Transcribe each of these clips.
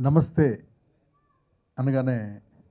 నమస్తే అనగానే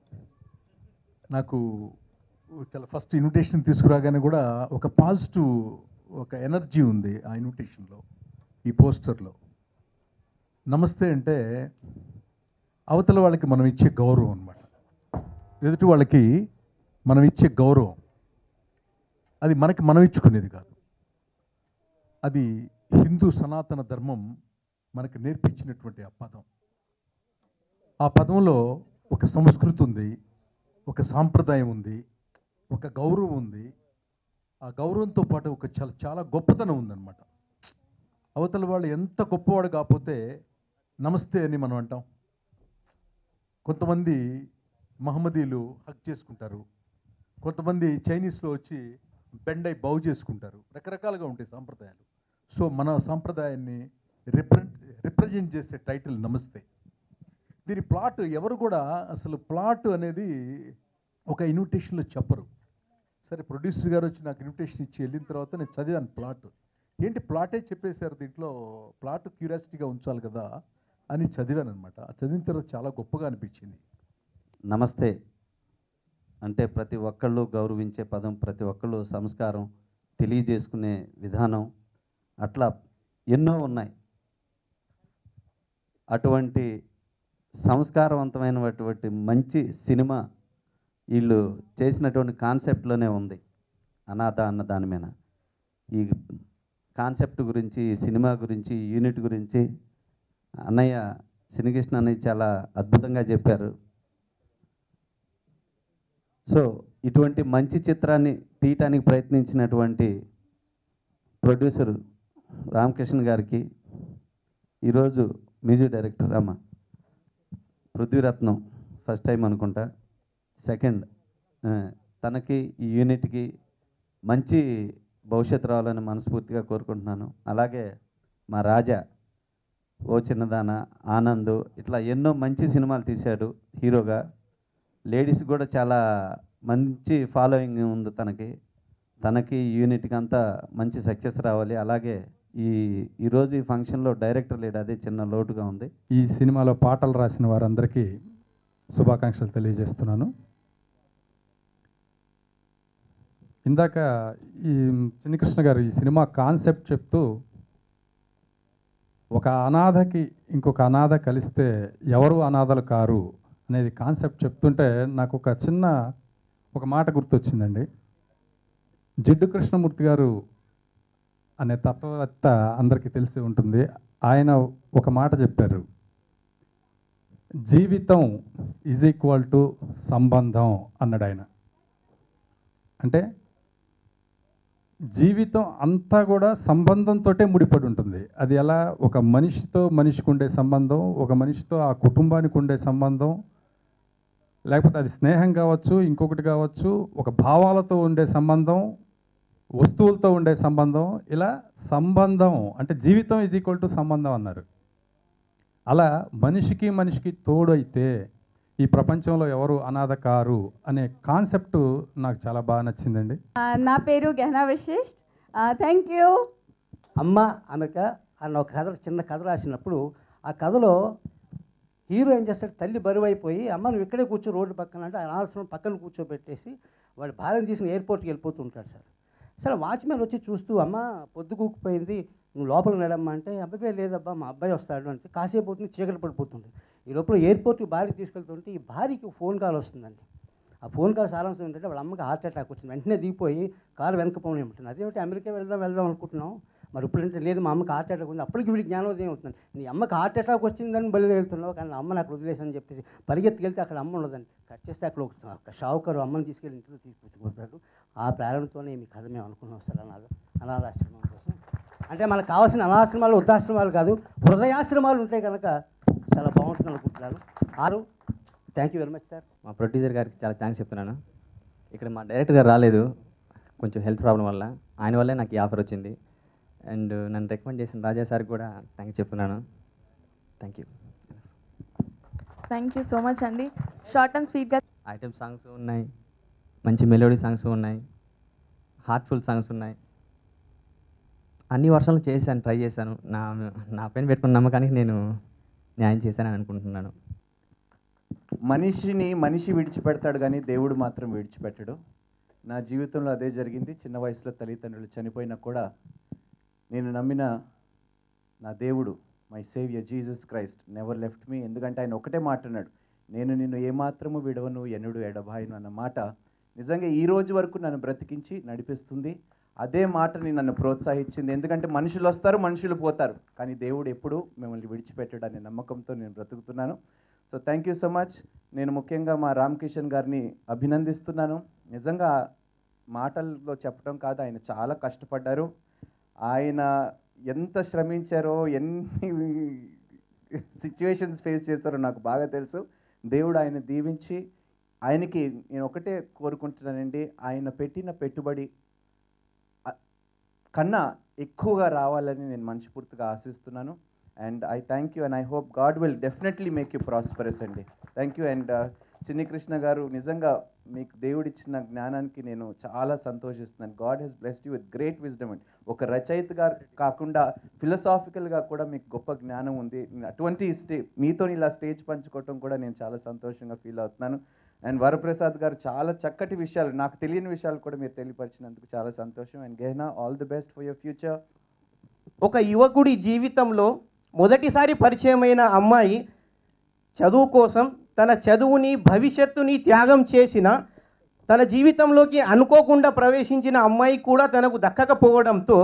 నాకు చాలా ఫస్ట్ ఇన్విటేషన్ తీసుకురాగానే కూడా ఒక పాజిటివ్ ఒక ఎనర్జీ ఉంది ఆ ఇన్విటేషన్లో ఈ పోస్టర్లో నమస్తే అంటే అవతల వాళ్ళకి మనం ఇచ్చే గౌరవం అన్నమాట ఎదుటి వాళ్ళకి మనం ఇచ్చే గౌరవం అది మనకి మనం ఇచ్చుకునేది కాదు అది హిందూ సనాతన ధర్మం మనకు నేర్పించినటువంటి ఆ పదం ఆ పదంలో ఒక సంస్కృతి ఉంది ఒక సాంప్రదాయం ఉంది ఒక గౌరవం ఉంది ఆ గౌరవంతో పాటు ఒక చాలా చాలా గొప్పతనం ఉందన్నమాట అవతల వాళ్ళు ఎంత గొప్పవాడు కాకపోతే నమస్తే అని మనం అంటాం కొంతమంది మహమ్మదీలు హక్ చేసుకుంటారు కొంతమంది చైనీస్లో వచ్చి బెండ్ అయి బౌ చేసుకుంటారు రకరకాలుగా ఉంటాయి సాంప్రదాయాలు సో మన సాంప్రదాయాన్ని రిప్ర రిప్రజెంట్ చేసే టైటిల్ నమస్తే దీని ప్లాట్ ఎవరు కూడా అసలు ప్లాట్ అనేది ఒక ఇన్విటేషన్లో చెప్పరు సరే ప్రొడ్యూసర్ గారు వచ్చి నాకు ఇన్విటేషన్ ఇచ్చి వెళ్ళిన తర్వాత నేను చదివాను ప్లాట్ ఏంటి ప్లాటే చెప్పేశారు దీంట్లో ప్లాట్ క్యూరియాసిటీగా ఉంచాలి కదా అని చదివాను అనమాట చదివిన తర్వాత చాలా గొప్పగా అనిపించింది నమస్తే అంటే ప్రతి ఒక్కళ్ళు గౌరవించే పదం ప్రతి ఒక్కళ్ళు సంస్కారం తెలియజేసుకునే విధానం అట్లా ఎన్నో ఉన్నాయి అటువంటి సంస్కారవంతమైనటువంటి మంచి సినిమా వీళ్ళు చేసినటువంటి కాన్సెప్ట్లోనే ఉంది అనాథ అన్న దాని మీద ఈ కాన్సెప్ట్ గురించి ఈ సినిమా గురించి ఈ యూనిట్ గురించి అన్నయ్య సినికృష్ణ అన్నయ్య చాలా అద్భుతంగా చెప్పారు సో ఇటువంటి మంచి చిత్రాన్ని తీయటానికి ప్రయత్నించినటువంటి ప్రొడ్యూసర్ రామకృష్ణ గారికి ఈరోజు మ్యూజిక్ డైరెక్టర్ అమ్మ పృథ్వీరత్నం ఫస్ట్ టైం అనుకుంటా సెకండ్ ఆ, తనకి ఈ యూనిట్కి మంచి భవిష్యత్తు రావాలని మనస్ఫూర్తిగా కోరుకుంటున్నాను అలాగే మా రాజా ఓ చిన్నదాన ఆనంద్ ఇట్లా ఎన్నో మంచి సినిమాలు తీశాడు హీరోగా లేడీస్ కూడా చాలా మంచి ఫాలోయింగ్ ఉంది తనకి తనకి ఈ యూనిట్కి అంతా మంచి సక్సెస్ రావాలి అలాగే ఈ ఈరోజు ఈ ఫంక్షన్లో డైరెక్టర్ లేడు అదే చిన్న లోటుగా ఉంది ఈ సినిమాలో పాటలు రాసిన వారందరికీ శుభాకాంక్షలు తెలియజేస్తున్నాను ఇందాక ఈ చిన్నకృష్ణ గారు ఈ సినిమా కాన్సెప్ట్ చెప్తూ ఒక అనాథకి ఇంకొక అనాథ కలిస్తే ఎవరు అనాథలు కారు అనేది కాన్సెప్ట్ చెప్తుంటే నాకు ఒక చిన్న ఒక మాట గుర్తొచ్చిందండి జిడ్డు కృష్ణమూర్తి గారు అనే తత్వవేత్త అందరికీ తెలిసి ఉంటుంది ఆయన ఒక మాట చెప్పారు జీవితం ఈజ్ ఈక్వల్ టు సంబంధం అన్నాడు ఆయన అంటే జీవితం అంతా కూడా సంబంధంతో ముడిపడి ఉంటుంది అది ఎలా ఒక మనిషితో మనిషికి ఉండే సంబంధం ఒక మనిషితో ఆ కుటుంబానికి ఉండే సంబంధం లేకపోతే అది స్నేహం కావచ్చు ఇంకొకటి కావచ్చు ఒక భావాలతో ఉండే సంబంధం వస్తువులతో ఉండే సంబంధం ఇలా సంబంధం అంటే జీవితం ఈజ్ ఈక్వల్ టు సంబంధం అన్నారు అలా మనిషికి మనిషికి తోడు అయితే ఈ ప్రపంచంలో ఎవరు అనాథ కారు అనే కాన్సెప్ట్ నాకు చాలా బాగా నచ్చిందండి ఆ, నా పేరు గహనా విశిష్ట్ థ్యాంక్ యూ అమ్మ అమెరికా అన్న ఒక కథ చిన్న కథ రాసినప్పుడు ఆ కథలో హీరో ఏం చేస్తాడు తల్లి బరువు అయిపోయి అమ్మ నువ్వు ఇక్కడే కూర్చో రోడ్డు పక్కన అంటే అనాల్సిన పక్కన కూర్చోబెట్టేసి వాడి భార్యను తీసుకుని ఎయిర్పోర్ట్కి వెళ్ళిపోతూ ఉంటాడు సార్ సరే వాచ్మెన్ వచ్చి చూస్తూ అమ్మ పొద్దు కూకుపోయింది నువ్వు లోపలికి నడమ్మా అంటే అబ్బాయి లేదబ్బా మా అబ్బాయి వస్తాడు అంటే కాసేపు అవుతుంది చీకటి పడిపోతుంది ఈ లోపల ఎయిర్పోర్ట్కి భార్య తీసుకెళ్తుంటే ఈ భార్యకి ఫోన్ కాల్ వస్తుందండి ఆ ఫోన్ కాల్ సారాంశం ఏంటంటే వాళ్ళ అమ్మకి హార్ట్ అటాక్ వచ్చింది వెంటనే దిగిపోయి కారు వెనక పోనీ ఉంటుంది అదేమిటి అమెరికా వెళ్దాం వెళ్దాం అనుకుంటున్నాం మరి ఇప్పుడంటే లేదు మా అమ్మకి హార్ట్ అటాక్ ఉంది అప్పటికి వీడికి జ్ఞానోదయం అవుతుంది నీ అమ్మకి హార్ట్ అటాక్ వచ్చిందని బలి వెళ్తున్నావు కానీ అమ్మ నాకు వదిలేసని చెప్పేసి పరిగెత్తుకెళ్తే అక్కడ అమ్మ ఉండదండి కట్ చేస్తే అక్కడ ఒక ఒక షావుకారు అమ్మని తీసుకెళ్ళి ఇంట్లో తీసుకొచ్చుకుంటాడు ఆ ప్రేరణతోనే మీ కథ మేము అనుకున్నాం సార్ అనాథ అనాథాశ్రమం కోసం అంటే మనకు కావాల్సిన అనాశ్రమాలు వృద్ధాశ్రమాలు కాదు హృదయాశ్రమాలు ఉంటాయి కనుక చాలా బాగుంటుంది అనుకుంటున్నాను ఆరు thank you very much sir మా ప్రొడ్యూసర్ గారికి చాలా థ్యాంక్స్ చెప్తున్నాను ఇక్కడ మా డైరెక్టర్ గారు రాలేదు కొంచెం హెల్త్ ప్రాబ్లం వల్ల ఆయన వల్లే నాకు ఈ ఆఫర్ వచ్చింది అండ్ నన్ను రికమెండ్ చేసిన రాజా సార్ కూడా థ్యాంక్స్ చెప్తున్నాను thank you thank you so much అండి షార్ట్ అండ్ స్వీట్గా ఐటమ్ సాంగ్స్ ఉన్నాయి మంచి మెలోడీ సాంగ్స్ ఉన్నాయి హార్ట్ఫుల్ సాంగ్స్ ఉన్నాయి అన్ని వర్షాలు చేశాను ట్రై చేశాను నా నా పైన పెట్టుకున్న నమ్మకానికి నేను న్యాయం చేశానని అనుకుంటున్నాను మనిషిని మనిషి విడిచిపెడతాడు కానీ దేవుడు మాత్రం విడిచిపెట్టడు నా జీవితంలో అదే జరిగింది చిన్న వయసులో తల్లిదండ్రులు చనిపోయినా కూడా నేను నమ్మిన నా దేవుడు my saviour Jesus Christ never left me ఎందుకంటే ఆయన ఒకటే మాట అన్నాడు నేను నిన్ను ఏమాత్రము విడవను ఎన్నుడు ఎడబాయను అన్న మాట నిజంగా ఈ రోజు వరకు నన్ను బ్రతికించి నడిపిస్తుంది అదే మాటని నన్ను ప్రోత్సహించింది ఎందుకంటే మనుషులు వస్తారు మనుషులు పోతారు కానీ దేవుడు ఎప్పుడూ మిమ్మల్ని విడిచిపెట్టాడు అనే నమ్మకంతో నేను బ్రతుకుతున్నాను so thank you so much నేను ముఖ్యంగా మా రామ్ కిషన్ గారిని అభినందిస్తున్నాను నిజంగా మాటల్లో చెప్పడం కాదు ఆయన చాలా కష్టపడ్డారు ఆయన ఎంత శ్రమించారో ఎన్ని సిచ్యువేషన్స్ ఫేస్ చేస్తారో నాకు బాగా తెలుసు దేవుడు ఆయన దీవించి ఆయనకి నేను ఒకటే కోరుకుంటున్నానండి ఆయన పెట్టిన పెట్టుబడి అ- కన్నా ఎక్కువగా రావాలని నేను మనస్ఫూర్తిగా ఆశిస్తున్నాను and I thank you and I hope God will definitely make you prosperous అండి thank you and Chinni Krishna గారు నిజంగా మీకు దేవుడిచ్చిన జ్ఞానానికి నేను చాలా సంతోషిస్తున్నాను God has blessed you with great wisdom and ఒక రచయితగా కాకుండా ఫిలసాఫికల్గా కూడా మీకు గొప్ప జ్ఞానం ఉంది అటువంటి స్టే మీతో ఇలా స్టేజ్ పంచుకోవటం కూడా నేను చాలా సంతోషంగా ఫీల్ అవుతున్నాను అండ్ వరప్రసాద్ గారు చాలా చక్కటి విషయాలు నాకు తెలియని విషయాలు కూడా మీరు తెలియపరిచినందుకు చాలా సంతోషం and Gehana all the best for your future ఒక యువకుడి జీవితంలో మొదటిసారి పరిచయమైన అమ్మాయి చదువు కోసం తన చదువుని భవిష్యత్తుని త్యాగం చేసిన తన జీవితంలోకి అనుకోకుండా ప్రవేశించిన అమ్మాయి కూడా తనకు దక్కకపోవడంతో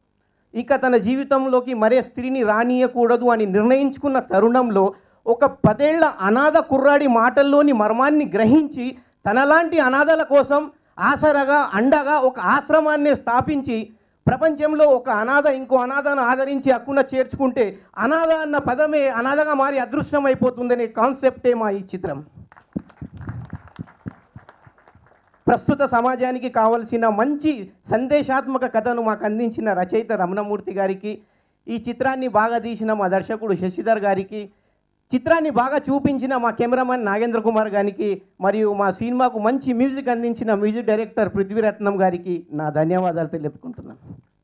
ఇక తన జీవితంలోకి మరే స్త్రీని రానియకూడదు అని నిర్ణయించుకున్న తరుణంలో ఒక పదేళ్ల అనాథ కుర్రాడి మాటల్లోని మర్మాన్ని గ్రహించి తనలాంటి అనాథల కోసం ఆసరగా అండగా ఒక ఆశ్రమాన్ని స్థాపించి ప్రపంచంలో ఒక అనాథ ఇంకో అనాథను ఆదరించి హక్కున చేర్చుకుంటే అనాథ అన్న పదమే అనాథగా మారి అదృశ్యం అయిపోతుందనే కాన్సెప్టే మా ఈ చిత్రం ప్రస్తుత సమాజానికి కావలసిన మంచి సందేశాత్మక కథను మాకు అందించిన రచయిత రమణమూర్తి గారికి ఈ చిత్రాన్ని బాగా తీసిన మా దర్శకుడు శశిధర్ గారికి చిత్రాన్ని బాగా చూపించిన మా కెమెరామెన్ నాగేంద్ర కుమార్ గారికి మరియు మా సినిమాకు మంచి మ్యూజిక్ అందించిన మ్యూజిక్ డైరెక్టర్ పృథ్వీరత్నం గారికి నా ధన్యవాదాలు తెలుపుకుంటున్నాను